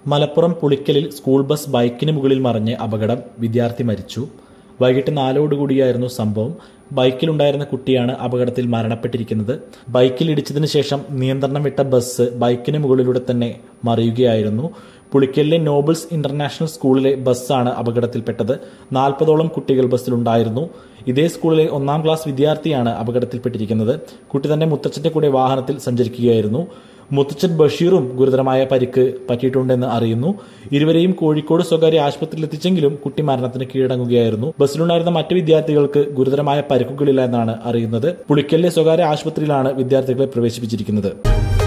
Malappuram പുളിക്കലിൽ school bus ബൈക്കിന് മുകളിൽ മറിഞ്ഞ് അപകടം വിദ്യാർത്ഥി മരിച്ചു വൈകിട്ട് നാലോടുകൂടിയായിരുന്നു സംഭവം ബൈക്കിലുണ്ടായിരുന്ന കുട്ടിയാണ് അപകടത്തിൽ മരണപ്പെട്ടിരിക്കുന്നത് ബൈക്കിൽ ഇടിച്ചതിന് ശേഷം നിയന്ത്രണം വിട്ട ബസ് ബൈക്കിന് മുകളിലൂടെ തന്നെ മറിയുകയായിരുന്നു പുളിക്കലിലെ നോബിൾസ് ഇന്റർനാഷണൽ സ്കൂളിലെ ബസ്സാണ് അപകടത്തിൽപ്പെട്ടത് നാൽപ്പതോളം കുട്ടികൾ ബസ്സിലുണ്ടായിരുന്നു ഇതേ സ്കൂളിലെ ഒന്നാം ക്ലാസ് വിദ്യാർത്ഥിയാണ് അപകടത്തിൽപ്പെട്ടിരിക്കുന്നത് കുട്ടി തന്നെ മുത്തച്ഛന്റെ കൂടെ വാഹനത്തിൽ സഞ്ചരിക്കുകയായിരുന്നു മുത്തച്ഛൻ ബഷീറും ഗുരുതരമായ പരിക്ക് പറ്റിയിട്ടുണ്ടെന്ന് അറിയുന്നു ഇരുവരെയും കോഴിക്കോട് സ്വകാര്യ ആശുപത്രിയിൽ എത്തിച്ചെങ്കിലും കുട്ടി മരണത്തിന് കീഴടങ്ങുകയായിരുന്നു ബസ്സിലുണ്ടായിരുന്ന മറ്റു വിദ്യാർത്ഥികൾക്ക് ഗുരുതരമായ പരിക്കുകളില്ല എന്നാണ് അറിയുന്നത് പുളിക്കലിലെ സ്വകാര്യ ആശുപത്രിയിലാണ് വിദ്യാർത്ഥികളെ പ്രവേശിപ്പിച്ചിരിക്കുന്നത്